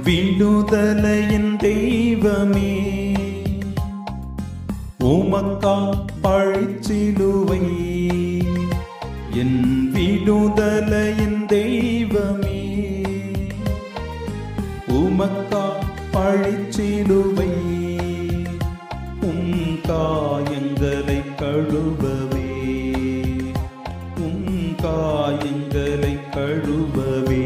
விடுதலையின் தெய்வமே உமக்கா பழிச்சிலுவை என் விடுதலையின் தெய்வமே உமக்கா பழிச்சிலுவை உம் காயங்களை கழுவவே உம் காயங்களை கழுவவே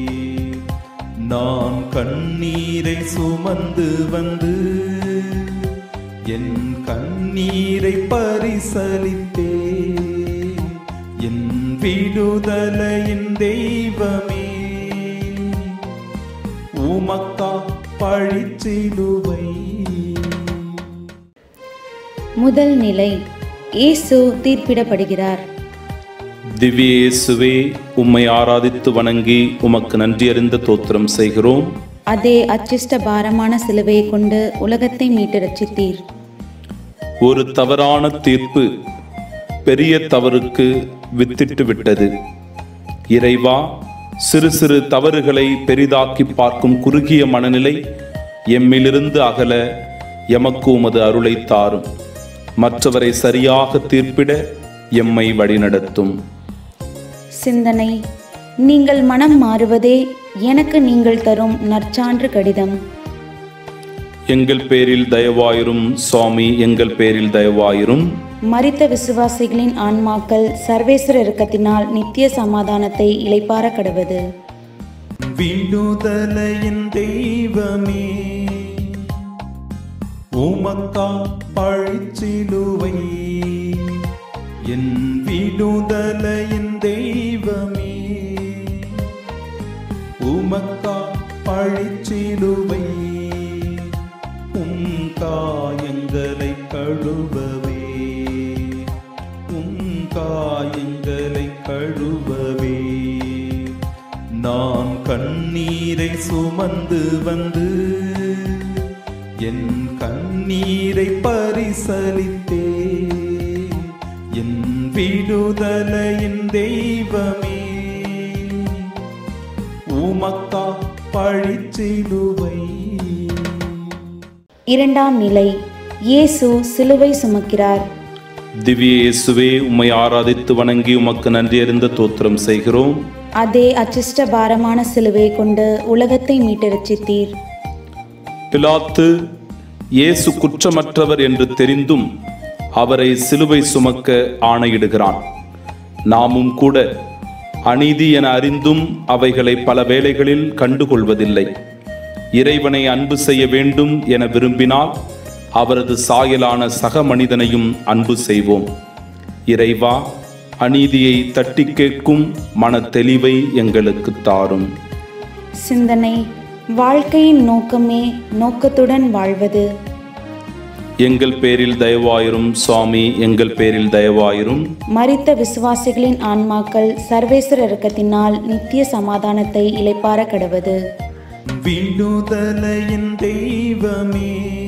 நான் கண்ணீரை சுமந்து வந்து என் கண்ணீரை பரிசலித்தே என் விடுதலையின் தெய்வமே உமக்கா பழிச்சிலுவை முதல் நிலை இயேசு தீர்ப்பிடப்படுகிறார் திவ்ய இயேசுவே உம்மை ஆராதித்து வணங்கி உமக்கு நன்றி அறிந்த தோத்திரம் செய்கிறோம் அதே அச்சிஷ்ட பாரமான சிலுவையை கொண்டு உலகத்தை மீட்டு ரட்சித்தீர் ஒரு தவறான தீர்ப்பு பெரிய தவறுக்கு வித்திட்டு விட்டது இறைவா சிறு சிறு தவறுகளை பெரிதாக்கி பார்க்கும் குறுகிய மனநிலை எம்மிலிருந்து அகல எமக்கு உமது அருளை தாரும் மற்றவரை சரியாக தீர்ப்பிட எம்மை வழிநடத்தும் சிந்தனை நீங்கள் மனம் மாறுவதே எனக்கு நீங்கள் தரும் நற்சான்று கடிதம் எங்கள் பேரில் தயவாயிரும் சுவாமி எங்கள் பேரில் தயவாயிரும் மரித்த விசுவாசிகளின் ஆன்மாக்கள் சர்வேஸ்வர இறக்கத்தினால் நித்திய சமாதானத்தை இளைப்பார கடவது விடுதலையின் தெய்வமே உமக்கா பழிச்சிலுவை என் விடுதலையின் தெய்வமே உமக்கா பழிச்சிலுவை உம் காயங்களை கழுவவே உம் காயங்களை கழுவவே நான் கண்ணீரை சுமந்து வந்து என் கண்ணீரை பரிசலித்தே என் விடுதலையின் தெய்வமே உமக்கா பழிச்சிலுவை இரண்டாம் நிலை இயேசு சிலுவை சுமக்கிறார் திவ்ய இயேசுவே உம்மை ஆராதித்து வணங்கி உமக்கு நன்றி அறிந்த தோத்திரம் செய்கிறோம் அதே அச்சிஷ்ட பாரமான சிலுவையை கொண்டு உலகத்தை மீட்டு ரட்சித்தீர் பிலாத்து இயேசு குற்றமற்றவர் என்று தெரிந்தும் அவரை சிலுவை சுமக்க ஆணையிடுகிறான் நாமும் கூட அநீதி என அறிந்தும் அவைகளை பல வேளைகளில் கண்டுகொள்வதில்லை இறைவனை அன்பு செய்ய வேண்டும் என விரும்பினால் அவரது சாயலான சக மனிதனையும் அன்பு செய்வோம் இறைவா அநீதியை தட்டி கேட்கும் மன தெளிவை எங்களுக்கு தாரும் சிந்தனை வாழ்க்கையின் நோக்கமே நோக்கத்துடன் வாழ்வது எங்கள் பேரில் தயவாயிரும் சுவாமி எங்கள் பேரில் தயவாயிரும் மரித்த விசுவாசிகளின் ஆன்மாக்கள் சர்வேஸ்வர இறக்கத்தினால் நித்திய சமாதானத்தை இளைப்பார கடவது விடுதலையின் தெய்வமே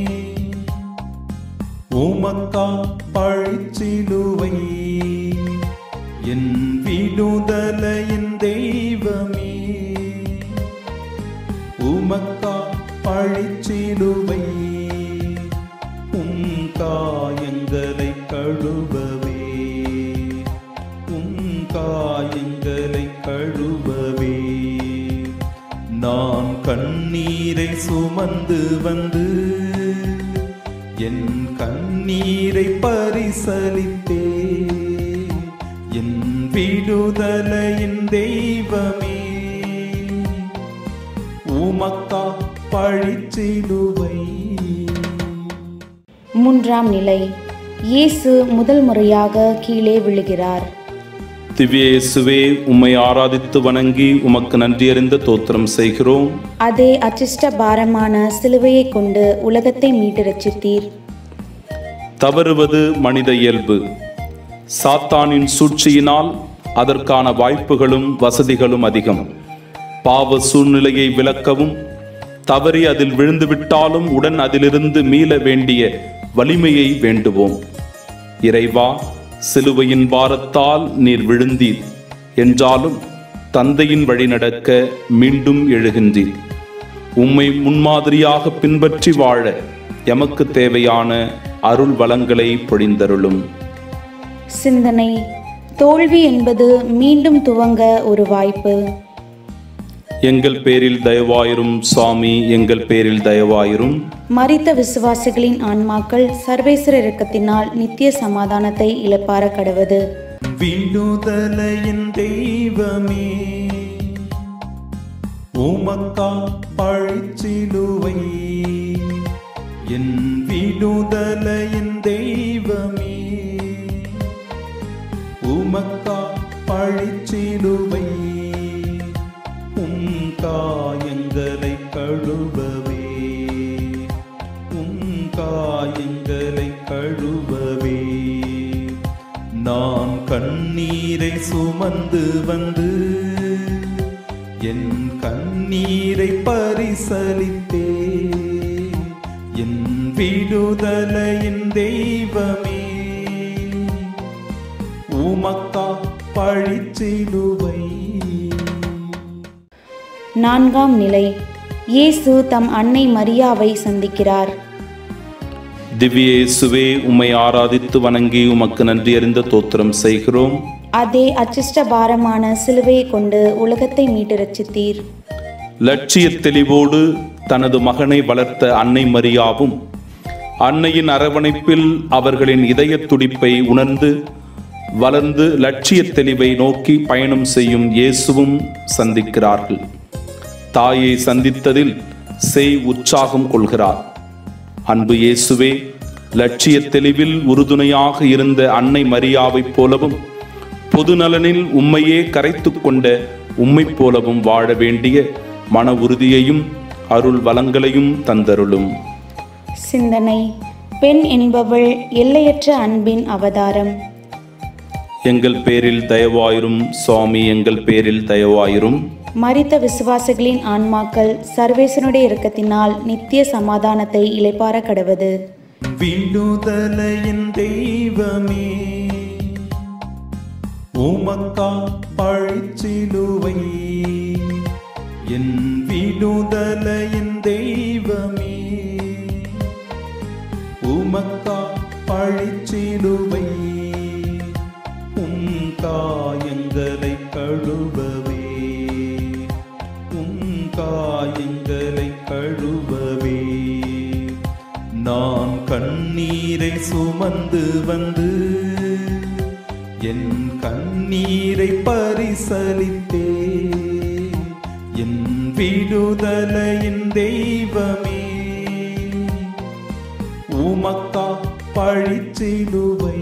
உமக்கா பழிச்சிலுவை என் விடுதலையின் தெய்வமே உமக்கா பழிச்சிலுவை உம் காயங்களை கழுவவே உம் காயங்களை கழுவவே நான் கண்ணீரை சுமந்து வந்து என் கண்ணீரை பரிசலித்தே என் விடுதலையின் தெய்வமே உமக்கா பழிச்சிலுவை மூன்றாம் நிலை இயேசு முதல் முறையாக கீழே விழுகிறார் திவ்ய இயேசுவே உம்மை ஆராதித்து வணங்கி உமக்கு நன்றி அறிந்த தோத்திரம் செய்கிறோம் அதே அச்சிஷ்ட பாரமான சிலுவையை கொண்டு உலகத்தை மீட்டு ரட்சித்தீர் தவறுவது மனித இயல்பு சாத்தானின் சூழ்ச்சியினால் அதற்கான வாய்ப்புகளும் வசதிகளும் அதிகம் பாவ சூழ்நிலையை விளக்கவும் தவறி அதில் விழுந்துவிட்டாலும் உடன் அதிலிருந்து மீள வேண்டிய வலிமையை வேண்டுவோம் இறைவா சிலுவையின் பாரத்தால் நீர் விழுந்தீர் என்றாலும் தந்தையின் வழி நடக்க மீண்டும் எழுகின்றீர் உம்மை முன்மாதிரியாக பின்பற்றி வாழ எமக்கு தேவையான அருள் வளங்களை பொழிந்தருளும் சிந்தனை தோல்வி என்பது மீண்டும் துவங்க ஒரு வாய்ப்பு எங்கள் பேரில் தயவாயிரும் சுவாமி எங்கள் பேரில் தயவாயிரும் மரித்த விசுவாசிகளின் ஆன்மாக்கள் சர்வேஸ்வர இரக்கத்தினால் நித்திய சமாதானத்தை இழப்பார கடவது விடுதலையின் தெய்வமே உமக்கா பழிச்சிலுவை என் விடுதலையின் தெய்வமே உமக்கா பழிச்சிலுவை உம் காயங்களை கழுவவே உம் காயங்களை கழுவவே நான் கண்ணீரை சுமந்து வந்து என் கண்ணீரை பரிசலித்தே என் விடுதலையின் தெய்வமே உமக்கா பழிச்சிலுவை நான்காம் நிலை இயேசு தம் அன்னை மரியாவை சந்திக்கிறார் திவ்ய இயேசுவே உம்மை ஆராதித்து வணங்கி உமக்கு நன்றி அறிந்த தோத்திரம் செய்கிறோம் அதே அச்சிஷ்ட பாரமான சிலுவையை கொண்டு உலகத்தை மீட்டு ரட்சித்தீர் லட்சிய தெளிவோடு தனது மகனை வளர்த்த அன்னை மரியாவும் அன்னையின் அரவணைப்பில் அவர்களின் இதயத் துடிப்பை உணர்ந்து வளர்ந்து லட்சிய தெளிவை நோக்கி பயணம் செய்யும் இயேசுவும் சந்திக்கிறார்கள் தாயை சந்தித்ததில் செய் உற்சாகம் கொள்கிறார் அன்பு இயேசுவே லட்சிய தெளிவில் உறுதுணையாக இருந்த அன்னை மரியாவைப் போலவும் பொதுநலனில் உம்மையே கரைத்துக் கொண்ட உம்மைப் போலவும் வாழ வேண்டிய மன உறுதியையும் அருள் வளங்களையும் தந்தருளும் சிந்தனை பெண் என்பவள் எல்லையற்ற அன்பின் அவதாரம் எங்கள் பேரில் தயவாயிரும் சுவாமி எங்கள் பேரில் தயவாயிரும் மரித்த விசுவாசிகளின் ஆன்மாக்கள் சர்வேசனுடைய இரக்கத்தினால் நித்திய சமாதானத்தை இளைப்பார கடவது விடுதலையின் தெய்வமே உமக்கா பழிச்சிலுவை என் விடுதலையின் தெய்வமே உமக்கா பழிச்சிலுவை உம் காயங்களை கழுவவே உம் காயங்களை கழுவவே நான் கண்ணீரை சுமந்து வந்து என் கண்ணீரை பரிசலித்தே என் விடுதலையின் தெய்வமே உமக்கா பழிச்சிலுவை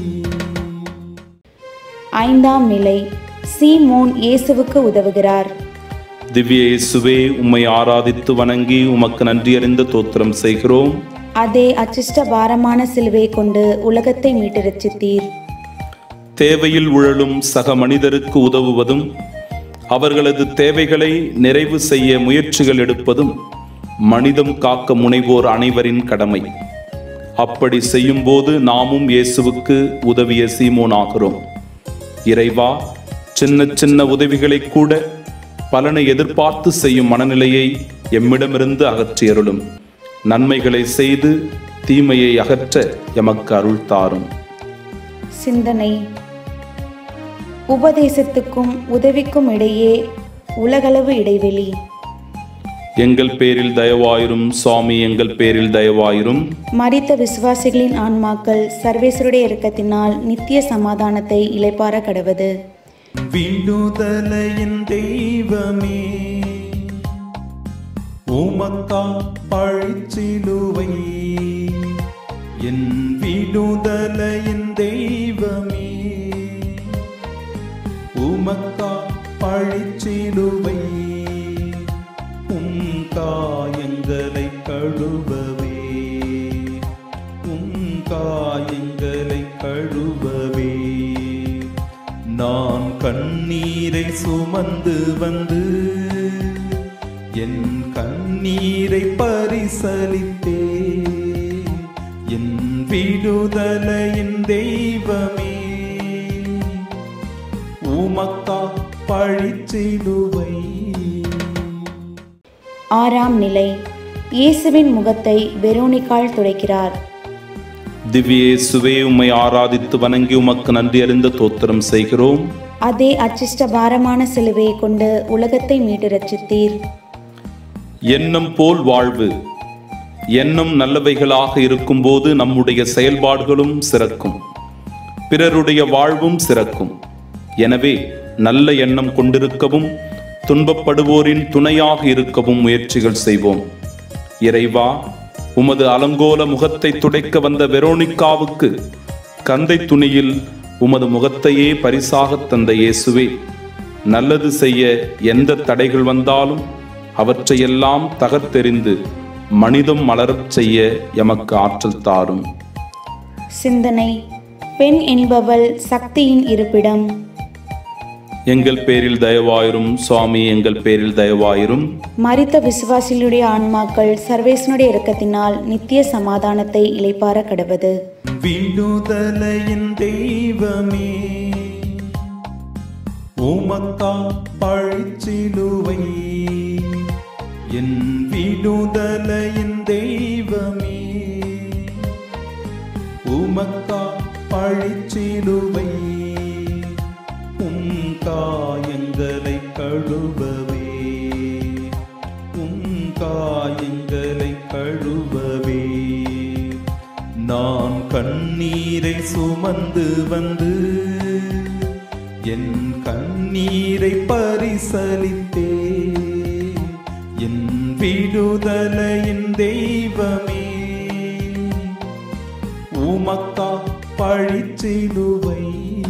ஐந்தாம் நிலை சீமோன் இயேசுவுக்கு உதவுகிறார் திவ்ய இயேசுவே உம்மை ஆராதித்து வணங்கி உமக்கு நன்றி அறிந்த தோத்திரம் செய்கிறோம் அதே அச்சிஷ்ட பாரமான சிலுவையை கொண்டு உலகத்தை மீட்டு ரட்சித்தீர் தேவையில் உழலும் சக மனிதருக்கு உதவுவதும் அவர்களது தேவைகளை நிறைவு செய்ய முயற்சிகள் எடுப்பதும் மனிதம் காக்க முனைவோர் அனைவரின் கடமை அப்படி செய்யும்போது நாமும் இயேசுவுக்கு உதவிய சீமோன் ஆகிறோம் இறைவா சின்ன சின்ன உதவிகளை கூட பலனை எதிர்பார்த்து செய்யும் மனநிலையை எம்மிடமிருந்து அகற்றியருளும் நன்மைகளை செய்து தீமையை அகற்ற எமக்கு அருள் தாரும் சிந்தனை உபதேசத்துக்கும் உதவிக்கும் இடையே உலகளவு இடைவெளி எங்கள் பேரில் தயவாயிரும் சுவாமி எங்கள் பேரில் தயவாயிரும் மரித்த விசுவாசிகளின் ஆன்மாக்கள் சர்வேஸ்வருடைய இரக்கத்தினால் நித்திய சமாதானத்தை இளைப்பார கடவது விடுதலையின் தெய்வமே உமக்கா பழிச்சிலுவை என் விடுதலையின் தெய்வமே உமக்கா பழிச்சிலுவை உம் காயங்களை கழுவவே உம் காயங்களை கழுவவே நான் கண்ணீரை சுமந்து வந்து என் கண்ணீரை பரிசலித்தே என் விடுதலையின் தெய்வமே உமக்கா பழிச்சிலுவை ஆறாம் நிலை இயேசுவின் முகத்தை வெரோனிக்காள் துடைக்கிறார் திவ்யேசுவே உம்மை ஆராதித்து வணங்கி உமக்கு நன்றி அறிந்த தோத்திரம் செய்கிறோம் அதே அச்சிஷ்ட பாரமான சிலுவையை கொண்டு உலகத்தை மீட்டு ரட்சித்தீர் எண்ணம் போல் வாழ்வு எண்ணம் நல்லவைகளாக இருக்கும்போது நம்முடைய செயல்பாடுகளும் சிறக்கும் பிறருடைய வாழ்வும் சிறக்கும் எனவே நல்ல எண்ணம் கொண்டிருக்கவும் துன்பப்படுவோரின் துணையாக இருக்கவும் முயற்சிகள் செய்வோம் இறைவா உமது அலங்கோல முகத்தை துடைக்க வந்த வெரோனிக்காவுக்கு கந்தை துணியில் உமது முகத்தையே பரிசாகத் தந்த இயேசுவே நல்லது செய்ய எந்த தடைகள் வந்தாலும் அவற்றையெல்லாம் தகர்த்தெறிந்து மனிதம் மலரச் செய்ய எமக்கு ஆற்றல் தாரும் சிந்தனை பெண் என்பவள் சக்தியின் இருப்பிடம் எங்கள் பேரில் தயவாயிரும் சுவாமி எங்கள் பேரில் தயவாயிரும் மரித்த விசுவாசிகளுடைய ஆன்மாக்கள் சர்வேசனுடைய இரக்கத்தினால் நித்திய சமாதானத்தை இளைப்பார கடவது விடுதலையின் தெய்வமே உமக்கா பழிச்சிலுவை என் விடுதலையின் தெய்வமே உமக்கா பழிச்சிலுவை உம் காயங்களை கழுவவே உம் காயங்களை கழுவவே நான் கண்ணீரை சுமந்து வந்து என் கண்ணீரை பரிசலித்தே என் விடுதலையின் தெய்வமே உமக்கா பழிச்சிலுவை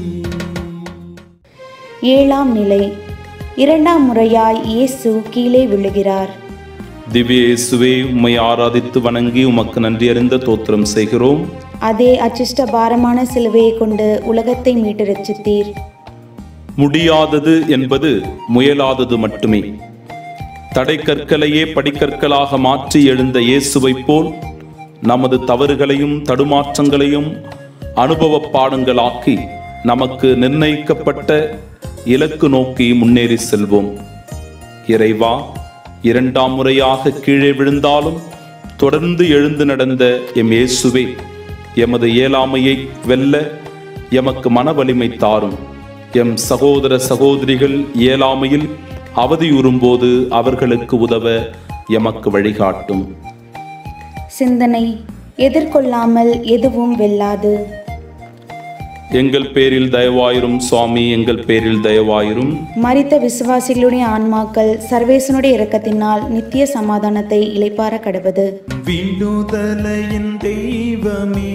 ஏழாம் நிலை இரண்டாம் முறையாய் இயேசு கீழே விழுகிறார் திவ்ய இயேசுவே உம்மை ஆராதித்து வணங்கி உமக்கு நன்றி அறிந்த தோத்திரம் செய்கிறோம் அதே அச்சிஷ்ட பாரமான சிலுவையை கொண்டு உலகத்தை மீட்டு ரட்சித்தீர் முடியாதது என்பது முயலாதது மட்டுமே தடை கற்களையே படிக்கற்களாக மாற்றி எழுந்த இயேசுவைப் போல் நமது தவறுகளையும் தடுமாற்றங்களையும் அனுபவ பாடங்களாக்கி நமக்கு நிர்ணயிக்கப்பட்ட இலக்கு நோக்கி முன்னேறி செல்வோம் இறைவா இரண்டாம் முறையாக கீழே விழுந்தாலும் தொடர்ந்து எழுந்து நடந்த எம் இயேசுவே எமது இயலாமையை வெல்ல எமக்கு மன வலிமை தாரும் எம் சகோதர சகோதரிகள் இயலாமையில் அவதியுறும்போது அவர்களுக்கு உதவ எமக்கு வழிகாட்டும் சிந்தனை எதிர்கொள்ளாமல் எதுவும் வெல்லாது எங்கள் பேரில் தயவாயிரும் சுவாமி எங்கள் பேரில் தயவாயிரும் மரித்த விசுவாசிகளுடைய ஆன்மாக்கள் சர்வேசனுடைய இரக்கத்தினால் நித்திய சமாதானத்தை இளைப்பார கடவது விடுதலையின் தெய்வமே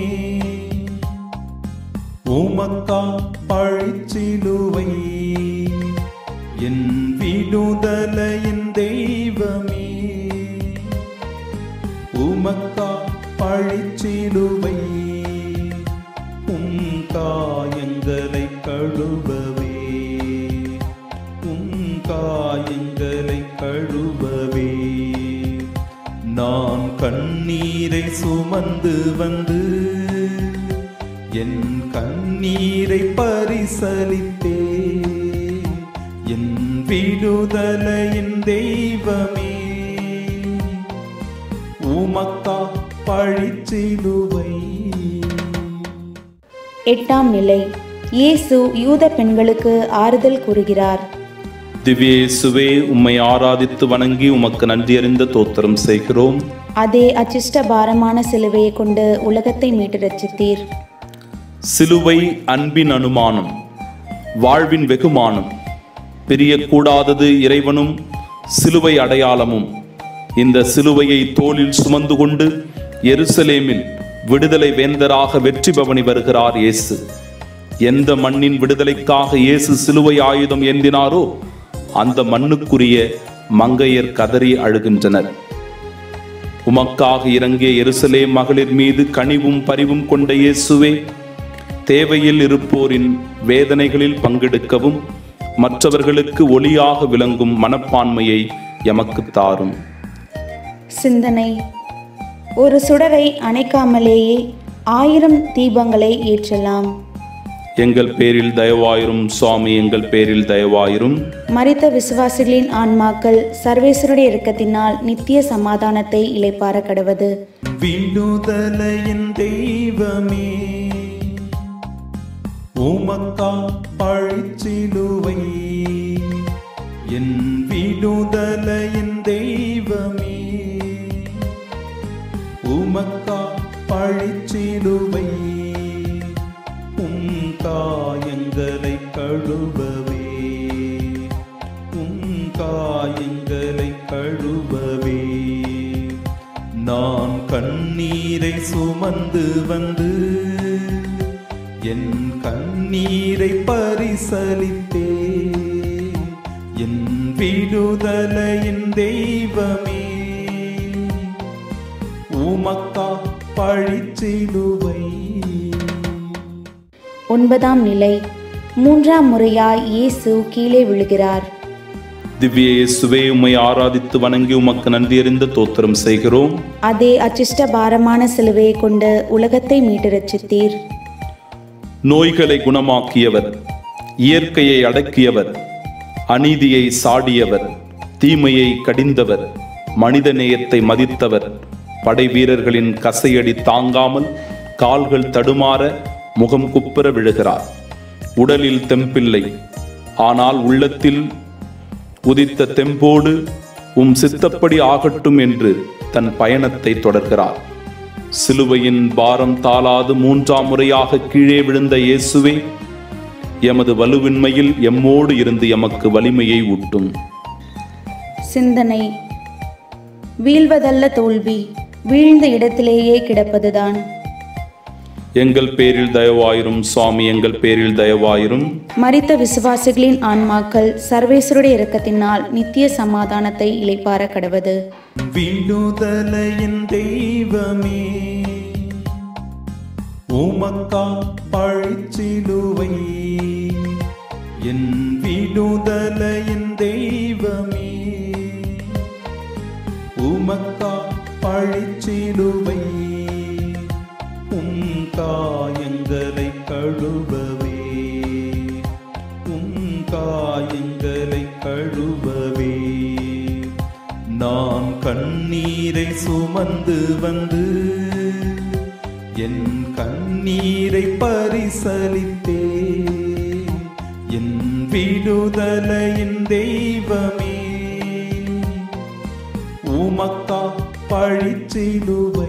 உமக்கா பழிச்சிலுவை என் விடுதலையின் தெய்வமே உமக்கா பழிச்சிலுவை உம் காயங்களை கழுவவே உம் காயங்களை கழுவவே நான் கண்ணீரை சுமந்து வந்து என் கண்ணீரை பரிசலித்தே என் விடுதலையின் தெய்வமே உமக்கா பழிச்சிலுவை எட்டாம் நிலை இயேசு யூத பெண்களுக்கு ஆறுதல் கூறுகிறார் திவ்ய இயேசுவே உம்மை ஆராதித்து வணங்கி உமக்கு நன்றி அறிந்த தோத்திரம் செய்கிறோம் அதே அச்சிஷ்ட பாரமான சிலுவையை கொண்டு உலகத்தை மீட்டு ரட்சித்தீர் சிலுவை அன்பின் அனுமானம் வாழ்வின் வெகுமானம் பிரியக்கூடாதது இறைவனும் சிலுவை அடையாளமும் இந்த சிலுவையை தோளில் சுமந்து கொண்டு எருசலேமில் விடுதலை வேந்தராக வெற்றி பவனி வருகிறார் இயேசு எந்த மண்ணின் விடுதலைக்காக இயேசு சிலுவை ஆயுதம் ஏந்தினாரோ அந்த மண்ணுக்குரிய மங்கையர் கதறி அழுகின்றனர் உமக்காக இறங்கிய எருசலேம் மகளிர் மீது கனிவும் பரிவும் கொண்ட இயேசுவே தேவையில் இருப்போரின் வேதனைகளில் பங்கெடுக்கவும் மற்றவர்களுக்கு ஒளியாக விளங்கும் மனப்பான்மையை எமக்கு தாரும் சிந்தனை ஒரு சுடரை அணைக்காமலேயே ஆயிரம் தீபங்களை ஏற்றலாம் எங்கள் பேரில் தயவாயிரும் சுவாமி எங்கள் பேரில் தயவாயிரும் மரித்த விசுவாசிகளின் ஆன்மாக்கள் சர்வேஸ்வருடைய இரக்கத்தினால் நித்திய சமாதானத்தை இளைப்பார கடவது விடுதலையின் தெய்வமே உமக்கா பழிச்சிலுவை என் விடுதலையின் தெய்வமே உமக்கா பழிச்சிலுவை உம் காயங்களை கழுவவே உம் காயங்களை கழுவவே நான் கண்ணீரை சுமந்து வந்து என் கண்ணீரை பரிசலித்தே என் விடுதலையின் தெய்வமே உமக்கா பழிச்சிலுவை ஒன்பதாம் நிலை மூன்றாம் முறையாய் இயேசு கீழே விழுகிறார் திவ்ய இயேசுவே உம்மை ஆராதித்து வணங்கி உமக்கு நன்றியறிந்த தோத்திரம் செய்கிறோம் அதே அச்சிஷ்ட பாரமான சிலுவையை கொண்டு உலகத்தை மீட்டு ரட்சித்தீர் நோய்களை குணமாக்கியவர் இயற்கையை அடக்கியவர் அநீதியை சாடியவர் தீமையை கடிந்தவர் மனிதநேயத்தை மதித்தவர் படை வீரர்களின் கசையடி தாங்காமல் கால்கள் தடுமாற முகம் குப்புற விழுகிறார் உடலில் தெம்பில்லை ஆனால் உள்ளத்தில் உதித்த தெம்போடு உம் சித்தப்படி ஆகட்டும் என்று தன் பயணத்தை தொடர்கிறார் சிலுவையின் பாரம் தாளாது மூன்றாம் முறையாக கீழே விழுந்த இயேசுவே எமது வலுவின்மையில் எம்மோடு இருந்து எமக்கு வலிமையை ஊட்டும் சிந்தனை வீழ்வதல்ல தோல்வி வீழ்ந்த இடத்திலேயே கிடப்பதுதான் எங்கள் பேரில் தயவாயிரும் சுவாமி எங்கள் பேரில் தயவாயிரும் மரித்த விசுவாசிகளின் ஆன்மாக்கள் சர்வேஸ்வருடைய இரக்கத்தினால் நித்திய சமாதானத்தை இளைப்பார கடவது விடுதலையின் தெய்வமே உமக்கா பழிச்சிலுவை என் விடுதலையின் தெய்வமே உமக்கா பழிச்சிலுவை உம் காயங்களை கழுவவே உம் காயங்களை கழுவவே நான் கண்ணீரை சுமந்து வந்து என் கண்ணீரை பரிசலித்தே என் விடுதலையின் தெய்வமே உமக்கா பழிச்சிலுவை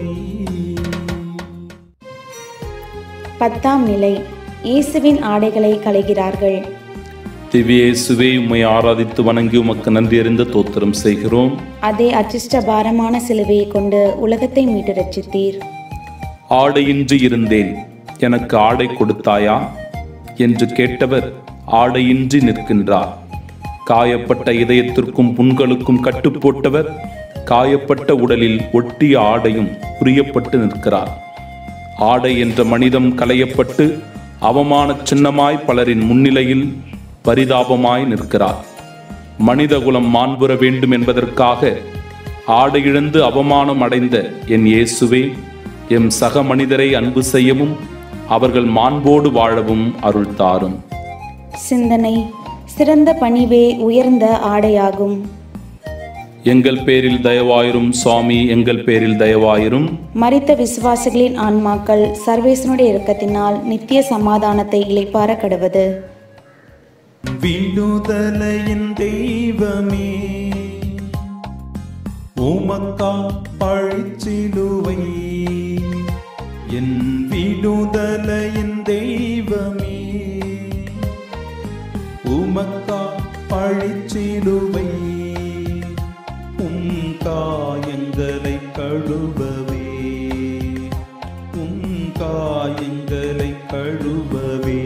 பத்தாம் நிலை இயேசுவின் ஆடைகளை களைகிறார்கள் திவ்ய இயேசுவே உம்மை ஆராதித்து வணங்கி உமக்கு நன்றியறிந்த தோத்திரம் செய்கிறோம் அதே அச்சிஷ்ட பாரமான சிலுவையை கொண்டு உலகத்தை மீட்டு ரட்சித்தீர் ஆடையின்றி இருந்தேன் எனக்கு ஆடை கொடுத்தாயா என்று கேட்டவர் ஆடையின்றி நிற்கின்றார் காயப்பட்ட இதயத்திற்கும் புண்களுக்கும் கட்டுப்போட்டவர் காயப்பட்ட உடலில் ஒட்டிய ஆடையும் புரியப்பட்டு நிற்கிறார் ஆடை என்ற மனிதம் களையப்பட்டு அவமான சின்னமாய் பலரின் முன்னிலையில் பரிதாபமாய் நிற்கிறார் மனிதகுலம் மாண்புற வேண்டும் என்பதற்காக ஆடையிழந்து அவமானம் அடைந்த என் இயேசுவே எம் சக மனிதரை அன்பு செய்யவும் அவர்கள் மாண்போடு வாழவும் அருள் தாரும் சிந்தனை சிறந்த பணிவே உயர்ந்த ஆடையாகும் எங்கள் பேரில் தயவாயிரும் சுவாமி எங்கள் பேரில் தயவாயிரும் மரித்த விசுவாசிகளின் ஆன்மாக்கள் சர்வேசனுடைய இரக்கத்தினால் நித்திய சமாதானத்தை இளைப்பார கடவது விடுதலையின் தெய்வமே உமக்கா பழிச்சிலுவை என் விடுதலையின் தெய்வமே உமக்கா பழிச்சிலுவை உம் காயங்களை கழுவவே உம் காயங்களை கழுவவே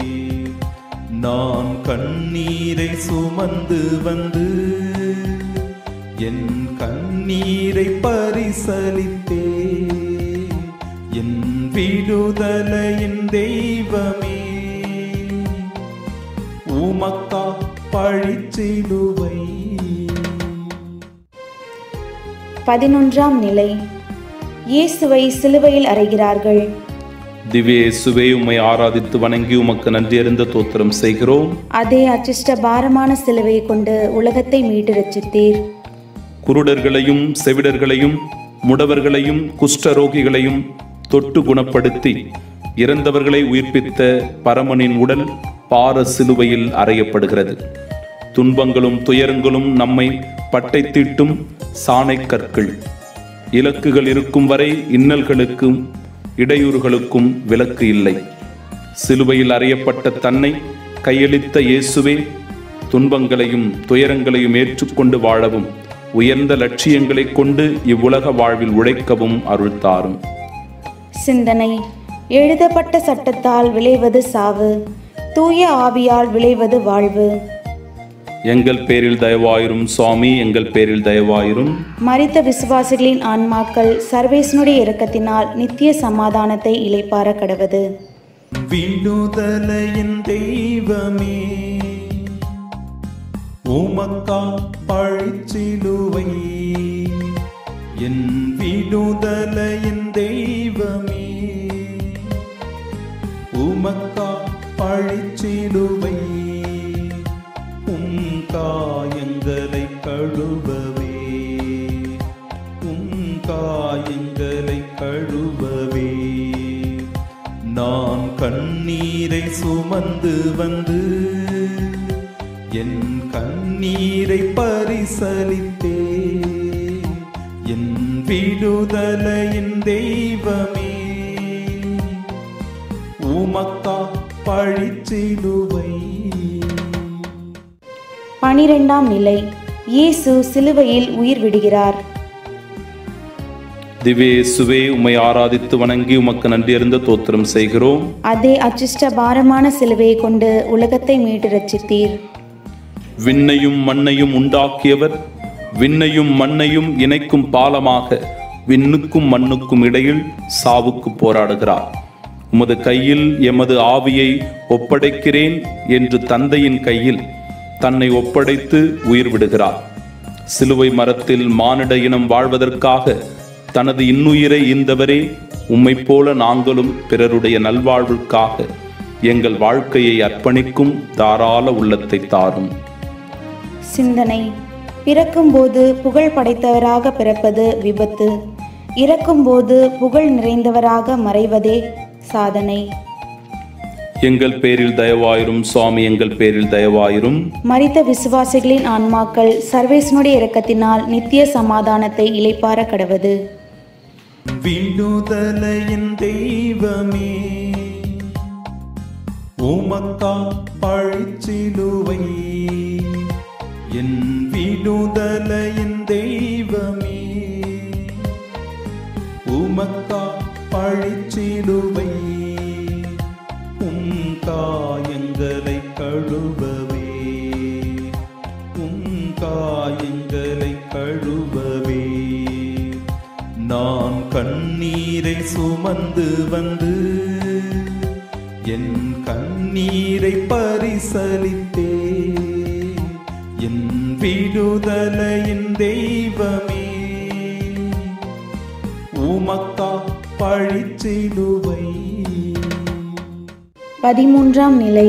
நான் கண்ணீரை சுமந்து வந்து என் கண்ணீரை பரிசலித்தே என் விடுதலையின் தெய்வமே உமக்கா பழிச்சிலுவை பதினொன்றாம் நிலை இயேசுவை சிலுவையில் அறைகிறார்கள் திவ்ய இயேசுவே உம்மை ஆராதித்து வணங்கி உமக்கு நன்றி அறிந்த தோத்திரம் செய்கிறோம் அதே அச்சிஷ்ட பாரமான சிலுவையை கொண்டு உலகத்தை மீட்டு ரட்சித்தீர் குருடர்களையும் செவிடர்களையும் முடவர்களையும் குஷ்டரோகிகளையும் தொட்டு குணப்படுத்தி இறந்தவர்களை உயிர்ப்பித்த பரமனின் உடல் பார சிலுவையில் அறையப்படுகிறது துன்பங்களும் துயரங்களும் நம்மை பட்டை தீட்டும் சாணை கற்கள் இலக்குகள் இருக்கும் வரை இன்னல்களுக்கும் இடையூறுகளுக்கும் விலக்கு இல்லை சிலுவையில் அறையப்பட்ட தன்னை கையளித்த இயேசுவே துன்பங்களையும் துயரங்களையும் ஏற்றுக்கொண்டு வாழவும் உயர்ந்த லட்சியங்களைக் கொண்டு இவ்வுலக வாழ்வில் உழைக்கவும் அருள் தாரும் சிந்தனை எழுதப்பட்ட சட்டத்தால் விளைவது சாவு தூய ஆவியால் விளைவது வாழ்வு எங்கள் பேரில் தயவாயிரும் சுவாமி எங்கள் பேரில் தயவாயிரும் மரித்த விசுவாசிகளின் ஆன்மாக்கள் சர்வேசனுடைய இரக்கத்தினால் நித்திய சமாதானத்தை இளைப்பார கடவது விடுதலையின் தெய்வமே உமக்கா பழிச்சிலுவை என் விடுதலையின் தெய்வமே உமக்கா பழிச்சிலுவை உம் காயங்களை கழுவவே உம் காயங்களை கழுவவே நான் கண்ணீரை சுமந்து வந்து என் கண்ணீரை பரிசலித்தே என் விடுதலையின் தெய்வமே உமக்கா பழிச்சிலுவை பனிரெண்டாம் நிலை இயேசு சிலுவையில் உயிர் விடுகிறார் திவ்ய இயேசுவே உம்மை ஆராதித்து வணங்கி உமக்கு நன்றி அறிந்த தோத்திரம் செய்கிறோம் அதே அச்சிஷ்ட பாரமான சிலுவையை கொண்டு உலகத்தை மீட்டு ரட்சித்தீர் விண்ணையும் மண்ணையும் உண்டாக்கியவர் விண்ணையும் மண்ணையும் இணைக்கும் பாலமாக விண்ணுக்கும் மண்ணுக்கும் இடையில் சாவுக்கு போராடுகிறார் உமது கையில் எமது ஆவியை ஒப்படைக்கிறேன் என்று தந்தையின் கையில் தன்னை ஒப்படைத்து உயிர் விடுகிறார் சிலுவை மரத்தில் மானிட இனம் வாழ்வதற்காக தனது இன்னுயிரை ஈந்தவரே உம்மைப் போல நாங்களும் பிறருடைய நல்வாழ்வுக்காக எங்கள் வாழ்க்கையை அர்ப்பணிக்கும் தாராள உள்ளத்தை தாரும் சிந்தனை பிறக்கும்போது புகழ் படைத்தவராக பிறப்பது விபத்து இறக்கும்போது புகழ் நிறைந்தவராக மறைவதே சாதனை எங்கள் பேரில் தயவாயிரும் சுவாமி எங்கள் பேரில் தயவாயிரும் மரித்த விசுவாசிகளின் ஆன்மாக்கள் சர்வேசனுடைய இரக்கத்தினால் நித்திய சமாதானத்தை இளைப்பார கடவது விடுதலையின் தெய்வமே உமக்கா பழிச்சிலுவை என் விடுதலையின் தெய்வமே உமக்கா பழிச்சிலுவை உம் காயங்களை கழுவவே உம் காயங்களை கழுவவே நான் கண்ணீரை சுமந்து வந்து என் கண்ணீரை பரிசலித்தே என் விடுதலையின் தெய்வமே உமக்கா பழிச்சிலுவை பதிமூன்றாம் நிலை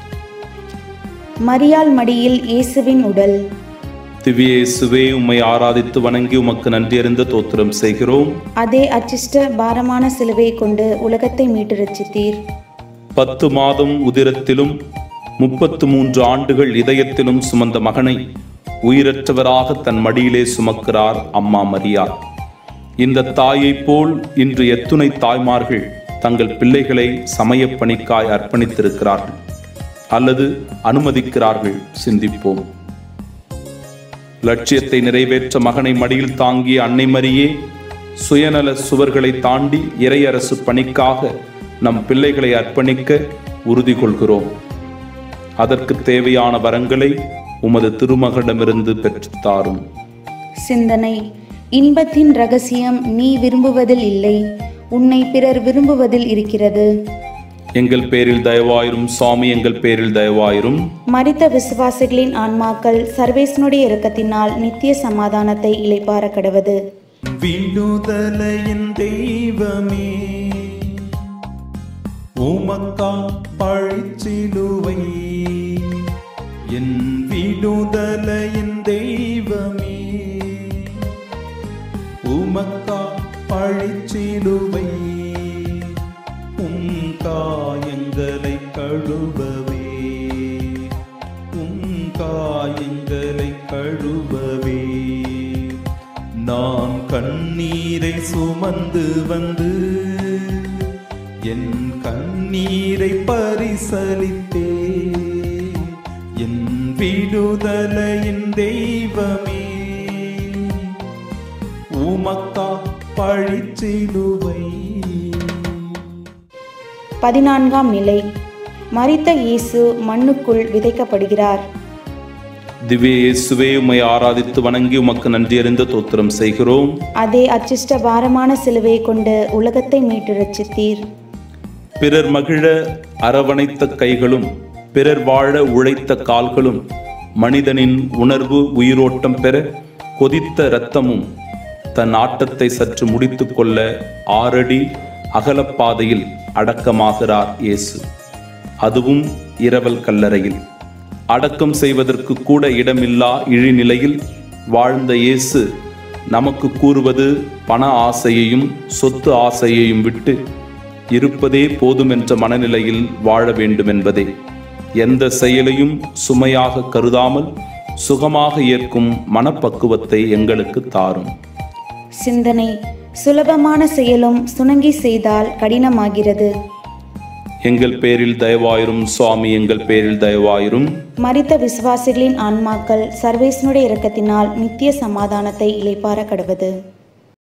மரியாள் மடியில் இயேசுவின் உடல் திவ்ய இயேசுவே உம்மை ஆராதித்து வணங்கி உமக்கு நன்றி அறிந்த தோத்திரம் செய்கிறோம் அதே அச்சிஷ்ட பாரமான சிலுவையை கொண்டு உலகத்தை மீட்டு ரட்சித்தீர் பத்து மாதம் உதிரத்திலும் முப்பத்து மூன்று ஆண்டுகள் இதயத்திலும் சுமந்த மகனை உயிரற்றவராக தன் மடியிலே சுமக்கிறார் அம்மா மரியா இந்த தாயைப் போல் இன்று எத்துணை தாய்மார்கள் தங்கள் பிள்ளைகளை சமயப் பணிக்காய் அர்ப்பணித்திருக்கிறார்கள் அல்லது அனுமதிக்கிறார்கள் சிந்திப்போம் லட்சியத்தை நிறைவேற்ற மகனை மடியில் தாங்கிய அன்னை மரியே சுயநல சுவர்களை தாண்டி இறையரசு பணிக்காக நம் பிள்ளைகளை அர்ப்பணிக்க உறுதி கொள்கிறோம் அதற்கு தேவையான வரங்களை உமது திருமகனிடமிருந்து பெற்றுத் தாரும் சிந்தனை இன்பத்தின் ரகசியம் நீ விரும்புவதில் இல்லை உன்னை பிறர் விரும்புவதில் இருக்கிறது எங்கள் பேரில் தயவாயிரும் சுவாமி எங்கள் பேரில் தயவாயிரும் மரித்த விசுவாசிகளின் ஆன்மாக்கள் சர்வேசனுடைய இரக்கத்தினால் நித்திய சமாதானத்தை இளைப்பார கடவது விடுதலையின் தெய்வமே உமக்கா பழிச்சிலுவை என் விடுதலையின் தெய்வமே உமக்கா பழிச்சிலுவை உம் காயங்களை கழுவவே உம் காயங்களை கழுவவே நான் கண்ணீரை சுமந்து வந்து என் கண்ணீரை பரிசலித்தே என் விடுதலையின் தெய்வமே உமக்கா பழிச்சிலுவை பதினான்காம் நிலை மரித்த இயேசு மண்ணுக்குள் விதைக்கப்படுகிறார் திவ்ய இயேசுவே உம்மை ஆராதித்து வணங்கி உமக்கு நன்றி அறிந்த தோத்திரம் செய்கிறோம் அதே அச்சிஷ்ட பாரமான சிலுவையை கொண்டு உலகத்தை மீட்டு ரட்சித்தீர் பிறர் மகிழ அரவணைத்த கைகளும் பிறர் வாழ உழைத்த கால்களும் மனிதனின் உணர்வு உயிரோட்டம் பெற கொதித்த இரத்தமும் தன் ஆட்டத்தை சற்று முடித்துக் கொள்ள ஆறடி அகலப்பாதையில் அடக்கமாகிறார் இயேசு அதுவும் இரவல் கல்லறையில் அடக்கம் செய்வதற்கு கூட இடமில்லா இழிநிலையில் வாழ்ந்த இயேசு நமக்கு கூறுவது பண ஆசையையும் சொத்து ஆசையையும் விட்டு இருப்பதே போதும் என்ற மனநிலையில் வாழ வேண்டும் என்பதே எந்த செயலையும் சுமையாக கருதாமல் சுகமாக ஏற்கும் மனப்பக்குவத்தை எங்களுக்கு தாரும் சிந்தனை சுலபமான செயலும் சுணங்கி செய்தால் கடினமாகிறது எங்கள் பேரில் தயவாயிரும் சுவாமி எங்கள் பேரில் தயவாயிரும் மரித்த விசுவாசிகளின் ஆன்மாக்கள் சர்வேசனுடைய இரக்கத்தினால் நித்திய சமாதானத்தை இளைப்பார கடவது